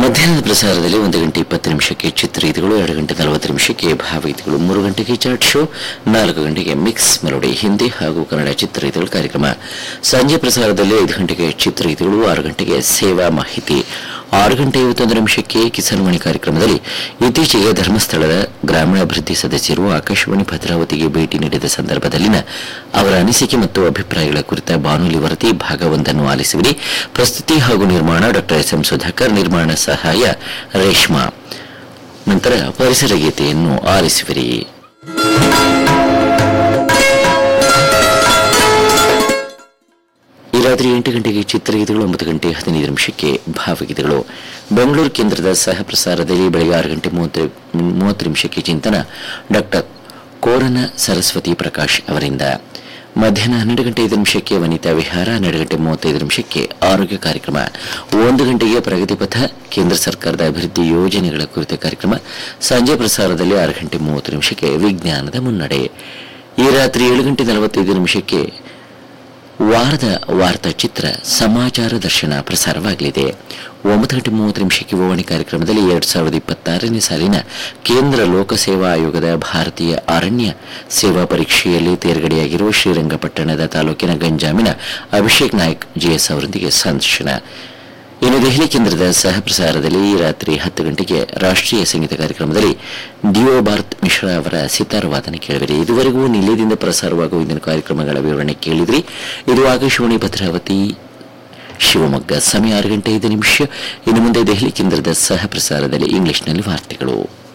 ಮಧ್ಯಾಹ್ನದ ಪ್ರಸಾರದಲ್ಲಿ ಒಂದು ಗಂಟೆ ಇಪ್ಪತ್ತು ನಿಮಿಷಕ್ಕೆ ಚಿತ್ರಗೀತೆಗಳು ಎರಡು ಗಂಟೆ ನಲವತ್ತು ನಿಮಿಷಕ್ಕೆ ಭಾವಗೀತೆಗಳು ಮೂರು ಗಂಟೆಗೆ ಚಾಟ್ ಶೋ ನಾಲ್ಕು ಗಂಟೆಗೆ ಮಿಕ್ಸ್ ಮೆಲೋಡಿ ಹಿಂದಿ ಹಾಗೂ ಕನ್ನಡ ಚಿತ್ರಗೀತೆಗಳ ಕಾರ್ಯಕ್ರಮ ಸಂಜೆ ಪ್ರಸಾರದಲ್ಲಿ ಐದು ಗಂಟೆಗೆ ಚಿತ್ರಗೀತೆಗಳು ಆರು ಗಂಟೆಗೆ ಸೇವಾ ಮಾಹಿತಿ ಆರು ಗಂಟೆ ಐವತ್ತೊಂದು ನಿಮಿಷಕ್ಕೆ ಕಿಸಾನ್ವಾಣಿ ಕಾರ್ಯಕ್ರಮದಲ್ಲಿ ಇತ್ತೀಚೆಗೆ ಧರ್ಮಸ್ಥಳದ ಗ್ರಾಮೀಣಾಭಿವೃದ್ಧಿ ಸದಸ್ಯರು ಆಕಾಶವಾಣಿ ಭದ್ರಾವತಿಗೆ ಭೇಟಿ ನೀಡಿದ ಸಂದರ್ಭದಲ್ಲಿನ ಅವರ ಅನಿಸಿಕೆ ಮತ್ತು ಅಭಿಪ್ರಾಯಗಳ ಕುರಿತ ಬಾನುಲಿ ವರದಿ ಭಾಗವೊಂದನ್ನು ಆಲಿಸುವಿರಿ ಪ್ರಸ್ತುತಿ ಹಾಗೂ ನಿರ್ಮಾಣ ಡಾಕ್ಟರ್ ಎಸ್ ಎಂ ಸುಧಾಕರ್ ನಿರ್ಮಾಣ ಸಹಾಯ ರೇಷ್ಮಾ ನಂತರ ಪರಿಸರ ಗೀತೆಯನ್ನು ಆಲಿಸುವಿರಿ ಈ ರಾತ್ರಿ ಎಂಟು ಗಂಟೆಗೆ ಚಿತ್ರಗೀತೆಗಳು ಒಂಬತ್ತು ಗಂಟೆ ಹದಿನೈದು ನಿಮಿಷಕ್ಕೆ ಭಾವಗೀತೆಗಳು ಬೆಂಗಳೂರು ಕೇಂದ್ರದ ಸಹ ಪ್ರಸಾರದಲ್ಲಿ ಬೆಳಗ್ಗೆ ಆರು ಗಂಟೆ ಮೂವತ್ತು ಮೂವತ್ತು ನಿಮಿಷಕ್ಕೆ ಚಿಂತನ ಡಾಕ್ಟರ್ ಕೋರನ ಸರಸ್ವತಿ ಪ್ರಕಾಶ್ ಅವರಿಂದ ಮಧ್ಯಾಹ್ನ ಹನ್ನೆರಡು ಗಂಟೆ ಐದು ನಿಮಿಷಕ್ಕೆ ವನಿತಾ ವಿಹಾರ ಹನ್ನೆರಡು ಗಂಟೆ ಮೂವತ್ತೈದು ನಿಮಿಷಕ್ಕೆ ಆರೋಗ್ಯ ಕಾರ್ಯಕ್ರಮ ಒಂದು ಗಂಟೆಗೆ ಪ್ರಗತಿ ಪಥ ಕೇಂದ್ರ ಸರ್ಕಾರದ ಅಭಿವೃದ್ಧಿ ಯೋಜನೆಗಳ ಕುರಿತ ಕಾರ್ಯಕ್ರಮ ಸಂಜೆ ಪ್ರಸಾರದಲ್ಲಿ ಆರು ಗಂಟೆ ಮೂವತ್ತು ನಿಮಿಷಕ್ಕೆ ವಿಜ್ಞಾನದ ಮುನ್ನಡೆ ಈ ರಾತ್ರಿ ಏಳು ಗಂಟೆ ನಲವತ್ತೈದು ನಿಮಿಷಕ್ಕೆ ವಾರದ ವಾರ್ತಾ ಚಿತ್ರ ಸಮಾಚಾರ ದರ್ಶನ ಪ್ರಸಾರವಾಗಲಿದೆ ಒಂಬತ್ತು ಗಂಟೆ ಮೂವತ್ತು ನಿಮಿಷಕ್ಕೆ ಓವಣಿ ಕಾರ್ಯಕ್ರಮದಲ್ಲಿ ಎರಡ್ ಸಾವಿರದ ಇಪ್ಪತ್ತಾರನೇ ಸಾಲಿನ ಕೇಂದ್ರ ಲೋಕಸೇವಾ ಆಯೋಗದ ಭಾರತೀಯ ಅರಣ್ಯ ಸೇವಾ ಪರೀಕ್ಷೆಯಲ್ಲಿ ತೇರ್ಗಡೆಯಾಗಿರುವ ಶ್ರೀರಂಗಪಟ್ಟಣದ ತಾಲೂಕಿನ ಗಂಜಾಮಿನ ಅಭಿಷೇಕ್ ನಾಯಕ್ ಜಿಎಸ್ ಅವರೊಂದಿಗೆ ಸಂದರ್ಶನ ಇನ್ನು ದೆಹಲಿ ಕೇಂದ್ರದ ಸಹ ಪ್ರಸಾರದಲ್ಲಿ ಈ ರಾತ್ರಿ ಹತ್ತು ಗಂಟೆಗೆ ರಾಷ್ಟ್ರೀಯ ಸಂಗೀತ ಕಾರ್ಯಕ್ರಮದಲ್ಲಿ ಡಿಒ ಭಾರತ್ ಮಿಶ್ರಾ ಅವರ ಸಿತಾರ್ ವಾದನ ಕೇಳಿದರೆ ಇದುವರೆಗೂ ನಿಲಯದಿಂದ ಪ್ರಸಾರವಾಗುವ ಇಂದಿನ ಕಾರ್ಯಕ್ರಮಗಳ ವಿವರಣೆ ಕೇಳಿದ್ರಿ ಇದು ಆಕಾಶವಾಣಿ ಭದ್ರಾವತಿ ಶಿವಮೊಗ್ಗ ಸಮಯ ಆರು ಗಂಟೆ ಐದು ನಿಮಿಷ ಇನ್ನು ಮುಂದೆ ದೆಹಲಿ ಕೇಂದ್ರದ ಸಹ ಪ್ರಸಾರದಲ್ಲಿ ಇಂಗ್ಲಿಷ್ನಲ್ಲಿ ವಾರ್ತೆಗಳು